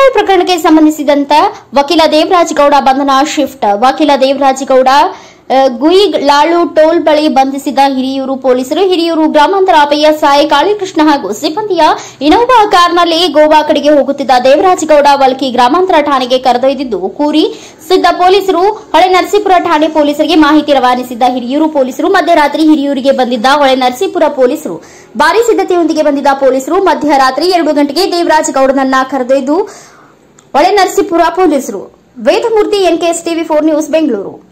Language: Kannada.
ಪಿಸ್ತೂಲ್ ಪ್ರಕರಣಕ್ಕೆ ಸಂಬಂಧಿಸಿದಂತ ವಕೀಲ ದೇವರಾಜ್ ಗೌಡ ಬಂಧನ ಶಿಫ್ಟ್ ವಕೀಲ ದೇವರಾಜ್ ಗೌಡ ಆ, ಗುಯಿಗ್ ಲಾಳು ಟೋಲ್ ಬಳಿ ಬಂಧಿಸಿದ ಹಿರಿಯೂರು ಪೊಲೀಸರು ಹಿರಿಯೂರು ಗ್ರಾಮಾಂತರ ಪಿಎಸ್ಐ ಕಾಳಿಕೃಷ್ಣ ಹಾಗೂ ಸಿಬ್ಬಂದಿಯ ಇನೋವಾ ಕಾರ್ನಲ್ಲಿ ಗೋವಾ ಕಡೆಗೆ ಹೋಗುತ್ತಿದ್ದ ದೇವರಾಜ್ ಗೌಡ ವಲ್ಕಿ ಗ್ರಾಮಾಂತರ ಠಾಣೆಗೆ ಕರೆದೊಯ್ದಿದ್ದು ಕೂರಿ ಸಿದ್ದ ಪೊಲೀಸರು ಹೊಳೆ ನರಸೀಪುರ ಠಾಣೆ ಪೊಲೀಸರಿಗೆ ಮಾಹಿತಿ ರವಾನಿಸಿದ್ದ ಹಿರಿಯೂರು ಪೊಲೀಸರು ಮಧ್ಯರಾತ್ರಿ ಹಿರಿಯೂರಿಗೆ ಬಂದಿದ್ದ ಹೊಳೆ ನರಸೀಪುರ ಪೊಲೀಸರು ಭಾರೀ ಸಿದ್ಧತೆಯೊಂದಿಗೆ ಬಂದಿದ್ದ ಪೊಲೀಸರು ಮಧ್ಯರಾತ್ರಿ ಎರಡು ಗಂಟೆಗೆ ದೇವರಾಜ್ ಗೌಡನನ್ನ ಕರೆದೊಯ್ದು ಹೊಳೆ ನರಸೀಪುರ ಪೊಲೀಸರು Vedamurthy NKS TV four news Bengaluru